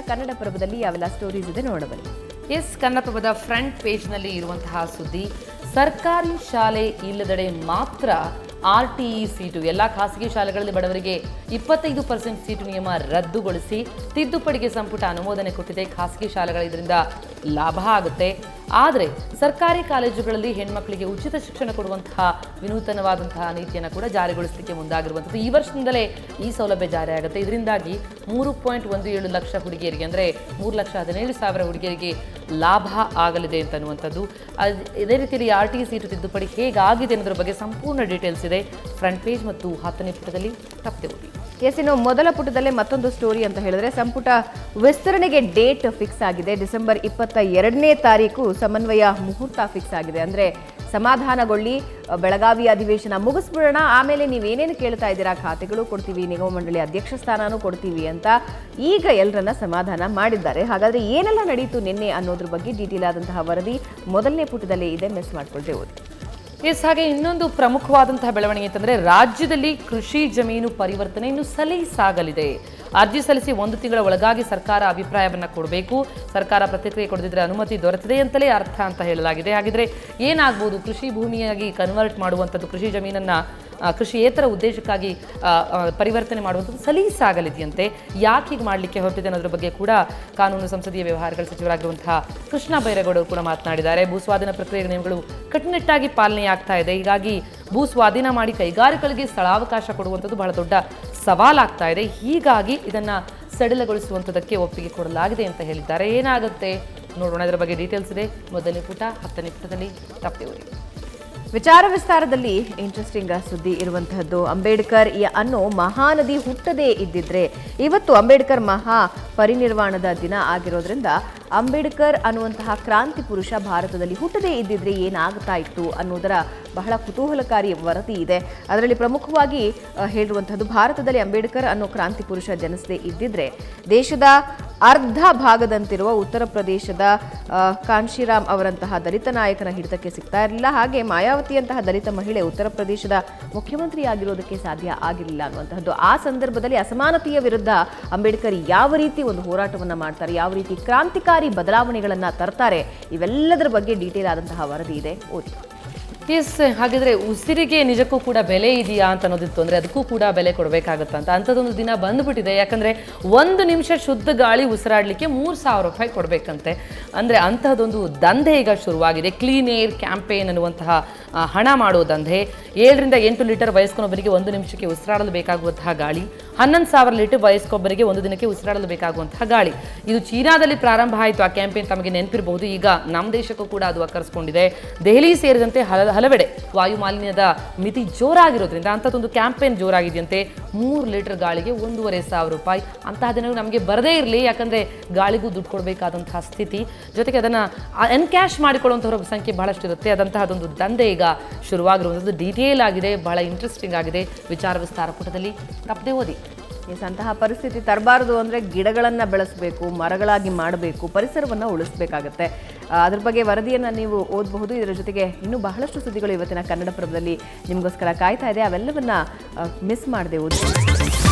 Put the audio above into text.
ಕನ್ನಡಪ್ರಭದಲ್ಲಿ ಯಾವೆಲ್ಲ ಸ್ಟೋರೀಸ್ ಇದೆ ನೋಡಬನ್ನಿ S ಕನ್ನಡಪ್ರಭದ front ಪೇಜ್ನಲ್ಲಿ ಇರುವಂತಹ ಸುದ್ದಿ ಸರ್ಕಾರಿ ಶಾಲೆ ಇಲ್ಲದೆಡೆ ಮಾತ್ರ ಆರ್ ಟಿ ಇ ಸೀಟು ಎಲ್ಲ ಖಾಸಗಿ ಶಾಲೆಗಳಲ್ಲಿ ಬಡವರಿಗೆ ಇಪ್ಪತ್ತೈದು ಪರ್ಸೆಂಟ್ ಸೀಟು ನಿಯಮ ರದ್ದುಗೊಳಿಸಿ ತಿದ್ದುಪಡಿಗೆ ಸಂಪುಟ ಅನುಮೋದನೆ ಕೊಟ್ಟಿದೆ ಖಾಸಗಿ ಶಾಲೆಗಳ ಇದರಿಂದ ಲಾಭ ಆಗುತ್ತೆ ಆದರೆ ಸರ್ಕಾರಿ ಕಾಲೇಜುಗಳಲ್ಲಿ ಹೆಣ್ಮಕ್ಳಿಗೆ ಉಚಿತ ಶಿಕ್ಷಣ ಕೊಡುವಂತಹ ವಿನೂತನವಾದಂತಹ ನೀತಿಯನ್ನು ಕೂಡ ಜಾರಿಗೊಳಿಸಲಿಕ್ಕೆ ಮುಂದಾಗಿರುವಂಥದ್ದು ಈ ವರ್ಷದಿಂದಲೇ ಈ ಸೌಲಭ್ಯ ಜಾರಿಯಾಗುತ್ತೆ ಇದರಿಂದಾಗಿ ಮೂರು ಪಾಯಿಂಟ್ ಒಂದು ಏಳು ಲಕ್ಷ ಹುಡುಗಿಯರಿಗೆ ಅಂದರೆ ಮೂರು ಲಕ್ಷ ಹದಿನೇಳು ಸಾವಿರ ಹುಡುಗಿಯರಿಗೆ ಲಾಭ ಆಗಲಿದೆ ಅಂತ ಅನ್ನುವಂಥದ್ದು ಅದ್- ಇದೇ ರೀತಿಯಲ್ಲಿ ಆರ್ ಟಿ ಸೀಟು ತಿದ್ದುಪಡಿ ಹೇಗಾಗಿದೆ ಅನ್ನೋದ್ರ ಬಗ್ಗೆ ಸಂಪೂರ್ಣ ಡೀಟೇಲ್ಸ್ ಇದೆ ಫ್ರಂಟ್ ಪೇಜ್ ಮತ್ತು ಹತ್ತನೇ ಪುಟದಲ್ಲಿ ತಪ್ಪದೆ ಓದಿ ಎಸ್ ಇನ್ನು ಮೊದಲ ಪುಟದಲ್ಲೇ ಮತ್ತೊಂದು ಸ್ಟೋರಿ ಅಂತ ಹೇಳಿದ್ರೆ ಸಂಪುಟ ವಿಸ್ತರಣೆಗೆ ಡೇಟ್ ಫಿಕ್ಸ್ ಆಗಿದೆ ಡಿಸೆಂಬರ್ ಇಪ್ಪತ್ತ ಎರಡನೇ ತಾರೀಕು ಸಮನ್ವಯ ಮುಹೂರ್ತ ಫಿಕ್ಸ್ ಆಗಿದೆ ಅಂದ್ರೆ ಸಮಾಧಾನಗೊಳ್ಳಿ ಅ, ಬೆಳಗಾವಿ ಅಧಿವೇಶನ ಮುಗಿಸ್ಬಿಡೋಣ ಆಮೇಲೆ ನೀವೇನೇನು ಕೇಳ್ತಾ ಇದ್ದೀರಾ ಖಾತೆಗಳು ಕೊಡ್ತೀವಿ ನಿಗಮ ಮಂಡಳಿ ಅಧ್ಯಕ್ಷ ಸ್ಥಾನನೂ ಕೊಡ್ತೀವಿ ಅಂತ ಈಗ ಎಲ್ಲರನ್ನ ಸಮಾಧಾನ ಮಾಡಿದ್ದಾರೆ ಹಾಗಾದ್ರೆ ಏನೆಲ್ಲ ನಡೀತು ನಿನ್ನೆ ಅನ್ನೋದ್ರ ಬಗ್ಗೆ ಡೀಟೇಲ್ ಆದಂತಹ ವರದಿ ಮೊದಲನೇ ಪುಟದಲ್ಲೇ ಇದೆ ಮಿಸ್ ಮಾಡ್ಕೊಳ್ದೆ ಓದಿ ಎಸ್ ಹಾಗೆ ಇನ್ನೊಂದು ಪ್ರಮುಖವಾದಂತಹ ಬೆಳವಣಿಗೆ ಅಂತಂದ್ರೆ ರಾಜ್ಯದಲ್ಲಿ ಕೃಷಿ ಜಮೀನು ಪರಿವರ್ತನೆ ಇನ್ನು ಸಲೀಸಾಗಲಿದೆ ಅರ್ಜಿ ಸಲ್ಲಿಸಿ ಒಂದು ತಿಂಗಳ ಒಳಗಾಗಿ ಸರ್ಕಾರ ಅಭಿಪ್ರಾಯವನ್ನ ಕೊಡಬೇಕು ಸರ್ಕಾರ ಪ್ರತಿಕ್ರಿಯೆ ಕೊಡದಿದ್ರೆ ಅನುಮತಿ ದೊರೆತಿದೆ ಅಂತಲೇ ಅರ್ಥ ಅಂತ ಹೇಳಲಾಗಿದೆ ಹಾಗಿದ್ರೆ ಏನಾಗ್ಬೋದು ಕೃಷಿ ಭೂಮಿಯಾಗಿ ಕನ್ವರ್ಟ್ ಮಾಡುವಂಥದ್ದು ಕೃಷಿ ಜಮೀನನ್ನ ಆ, ಕೃಷಿಯೇತರ ಉದ್ದೇಶಕ್ಕಾಗಿ ಆ, ಆ, ಪರಿವರ್ತನೆ ಮಾಡುವಂಥದ್ದು ಸಲೀಸಾಗಲಿದೆಯಂತೆ ಯಾಕೆ ಹೀಗೆ ಮಾಡಲಿಕ್ಕೆ ಹೊರಟಿದೆ ಅನ್ನೋದ್ರ ಬಗ್ಗೆ ಕೂಡ ಕಾನೂನು ಸಂಸದೀಯ ವ್ಯವಹಾರಗಳ ಸಚಿವರಾಗಿರುವಂತಹ ಕೃಷ್ಣ ಬೈರೇಗೌಡ ಅವರು ಕೂಡ ಮಾತನಾಡಿದ್ದಾರೆ ಭೂಸ್ವಾಧೀನ ಪ್ರಕ್ರಿಯೆ ನಿಯಮಗಳು ಕಟ್ಟುನಿಟ್ಟಾಗಿ ಪಾಲನೆಯಾಗ್ತಾ ಇದೆ ಹೀಗಾಗಿ ಭೂ ಸ್ವಾಧೀನ ಮಾಡಿ ಕೈಗಾರಿಕೆಗಳಿಗೆ ಸ್ಥಳಾವಕಾಶ ಕೊಡುವಂಥದ್ದು ಬಹಳ ದೊಡ್ಡ ಸವಾಲಾಗ್ತಾ ಇದೆ ಹೀಗಾಗಿ ಇದನ್ನ ಸಡಿಲಗೊಳಿಸುವಂಥದ್ದಕ್ಕೆ ಒಪ್ಪಿಗೆ ಕೊಡಲಾಗಿದೆ ಅಂತ ಹೇಳಿದ್ದಾರೆ ಏನಾಗುತ್ತೆ ನೋಡೋಣ ಇದರ ಬಗ್ಗೆ ಡೀಟೇಲ್ಸ್ ಇದೆ ಮೊದಲನೇ ಪುಟ ಹತ್ತನೇ ಪುಟದಲ್ಲಿ ತಪ್ಪದೆ ಓದಿ ವಿಚಾರ ವಿಸ್ತಾರದಲ್ಲಿ ಇಂಟ್ರೆಸ್ಟಿಂಗ್ ಸುದ್ದಿ ಇರುವಂತಹದ್ದು ಅಂಬೇಡ್ಕರ್ ಯ- ಅನ್ನೋ ಮಹಾನದಿ ಹುಟ್ಟದೇ ಇದ್ದಿದ್ರೆ ಇವತ್ತು ಅಂಬೇಡ್ಕರ್ ಮಹಾ ಪರಿನಿರ್ವಾಣದ ದಿನ ಆಗಿರೋದ್ರಿಂದ ಅಂಬೇಡ್ಕರ್ ಅನ್ನುವಂತಹ ಕ್ರಾಂತಿ ಪುರುಷ ಭಾರತದಲ್ಲಿ ಹುಟ್ಟದೇ ಇದ್ದಿದ್ರೆ ಏನಾಗ್ತಾ ಇತ್ತು ಅನ್ನೋದರ ಬಹಳ ಕುತೂಹಲಕಾರಿ ವರದಿ ಇದೆ ಅದರಲ್ಲಿ ಪ್ರಮುಖವಾಗಿ ಆ, ಹೇಳಿರುವಂತಹದ್ದು ಭಾರತದಲ್ಲಿ ಅಂಬೇಡ್ಕರ್ ಅನ್ನೋ ಕ್ರಾಂತಿ ಪುರುಷ ಜನಿಸದೇ ಇದ್ದಿದ್ರೆ ದೇಶದ ಅರ್ಧ ಭಾಗದಂತಿರುವ ಉತ್ತರ ಪ್ರದೇಶದ ಆ, ಕಾಂಶಿರಾಮ್ ಅವರಂತಹ ದಲಿತ ನಾಯಕನ ಹಿಡಿತಕ್ಕೆ ಸಿಗ್ತಾ ಇರಲಿಲ್ಲ ಹಾಗೆ ಮಾಯಾವತಿಯಂತಹ ದಲಿತ ಮಹಿಳೆ ಉತ್ತರ ಪ್ರದೇಶದ ಮುಖ್ಯಮಂತ್ರಿ ಆಗಿರೋದಕ್ಕೆ ಸಾಧ್ಯ ಆಗಿರಲಿಲ್ಲ ಅನ್ನುವಂತಹದ್ದು ಆ ಸಂದರ್ಭದಲ್ಲಿ ಅಸಮಾನತೆಯ ವಿರುದ್ಧ ಅಂಬೇಡ್ಕರ್ ಯಾವ ರೀತಿ ಒಂದು ಹೋರಾಟವನ್ನ ಮಾಡ್ತಾರೆ ಯಾವ ರೀತಿ ಕ್ರಾಂತಿಕಾರಿ ಬದಲಾವಣೆಗಳನ್ನ ತರ್ತಾರೆ ಇವೆಲ್ಲದರ ಬಗ್ಗೆ ಡೀಟೇಲ್ ಆದಂತಹ ವರದಿ ಇದೆ ಓದಿ ಎಸ್ ಹಾಗಿದ್ರೆ ಉಸಿರಿಗೆ ನಿಜಕ್ಕೂ ಕೂಡ ಬೆಲೆ ಇದೆಯಾ ಅಂತ ಅನ್ನೋದಿತ್ತು ಅಂದ್ರೆ ಅದಕ್ಕೂ ಕೂಡ ಬೆಲೆ ಕೊಡಬೇಕಾಗತ್ತಂತ ಅಂಥದ್ದೊಂದು ದಿನ ಬಂದ್ಬಿಟ್ಟಿದೆ ಯಾಕಂದ್ರೆ ಒಂದು ನಿಮಿಷ ಶುದ್ಧ ಗಾಳಿ ಉಸಿರಾಡಲಿಕ್ಕೆ ಮೂರು ಸಾವಿರ ರೂಪಾಯಿ ಕೊಡಬೇಕಂತೆ ಅಂದ್ರೆ ಅಂತಹದೊಂದು ದಂಧೆ ಈಗ ಶುರುವಾಗಿದೆ ಕ್ಲೀನ್ ಏರ್ ಕ್ಯಾಂಪೇನ್ ಅನ್ನುವಂತಹ ಆ, ಹಣ ಮಾಡೋ ದಂಧೆ ಏಳರಿಂದ ಎಂಟು ಲೀಟರ್ ವಯಸ್ಕೊಬ್ಬರಿಗೆ ಒಂದು ನಿಮಿಷಕ್ಕೆ ಉಸಿರಾಡಲು ಬೇಕಾಗುವಂತಹ ಗಾಳಿ ಹನ್ನೊಂದು ಸಾವಿರ ಲೀಟರ್ ವಯಸ್ಕೊಬ್ಬರಿಗೆ ಒಂದು ದಿನಕ್ಕೆ ಉಸಿರಾಡಲು ಬೇಕಾಗುವಂತಹ ಗಾಳಿ ಇದು ಚೀನಾದಲ್ಲಿ ಪ್ರಾರಂಭ ಆಯಿತು ಆ ಕ್ಯಾಂಪೇನ್ ತಮಗೆ ನೆನಪಿರಬಹುದು ಈಗ ನಮ್ಮ ದೇಶಕ್ಕೂ ಕೂಡ ಅದು ಅಕ್ಕರಿಸ್ಕೊಂಡಿದೆ ದೆಹಲಿ ಸೇರಿದಂತೆ ಹಲ ಹಲವೆಡೆ ವಾಯು ಮಾಲಿನ್ಯದ ಮಿತಿ ಜೋರಾಗಿರೋದ್ರಿಂದ ಅಂಥದ್ದೊಂದು ಕ್ಯಾಂಪೇನ್ ಜೋರಾಗಿದೆಯಂತೆ ಮೂರು ಲೀಟರ್ ಗಾಳಿಗೆ ಒಂದೂವರೆ ಸಾವಿರ ರೂಪಾಯಿ ಅಂತಹ ದಿನಗಳು ನಮಗೆ ಬರದೇ ಇರಲಿ ಯಾಕಂದರೆ ಗಾಳಿಗೂ ದುಡ್ಡು ಕೊಡಬೇಕಾದಂತಹ ಸ್ಥಿತಿ ಜೊತೆಗೆ ಅದನ್ನು ಎನ್ಕ್ಯಾಶ್ ಮಾಡಿಕೊಳ್ಳುವಂಥವ್ರ ಸಂಖ್ಯೆ ಬಹಳಷ್ಟು ಇರುತ್ತೆ ಅದಂತಹ ಅದೊಂದು ದಂಧೆ ಈಗ ಶುರುವಾಗಿರುವಂಥದ್ದು ಡೀಟೇಲ್ ಆಗಿದೆ ಬಹಳ ಇಂಟ್ರೆಸ್ಟಿಂಗ್ ಆಗಿದೆ ವಿಚಾರ ವಿಸ್ತಾರ ಪುಟದಲ್ಲಿ ತಪ್ಪದೆ ಓದಿ ಎಸ್ ಅಂತಹ ಪರಿಸ್ಥಿತಿ ತರಬಾರದು ಅಂದರೆ ಗಿಡಗಳನ್ನು ಬೆಳೆಸಬೇಕು ಮರಗಳಾಗಿ ಮಾಡಬೇಕು ಪರಿಸರವನ್ನು ಉಳಿಸಬೇಕಾಗತ್ತೆ ಅದ್ರ ಬಗ್ಗೆ ವರದಿಯನ್ನು ನೀವು ಓದಬಹುದು ಇದರ ಜೊತೆಗೆ ಇನ್ನೂ ಬಹಳಷ್ಟು ಸುದ್ದಿಗಳು ಇವತ್ತಿನ ಕನ್ನಡ ಪ್ರಭದಲ್ಲಿ ನಿಮಗೋಸ್ಕರ ಕಾಯ್ತಾ ಇದೆ ಅವೆಲ್ಲವನ್ನ ಮಿಸ್ ಮಾಡದೆ ಓದಿ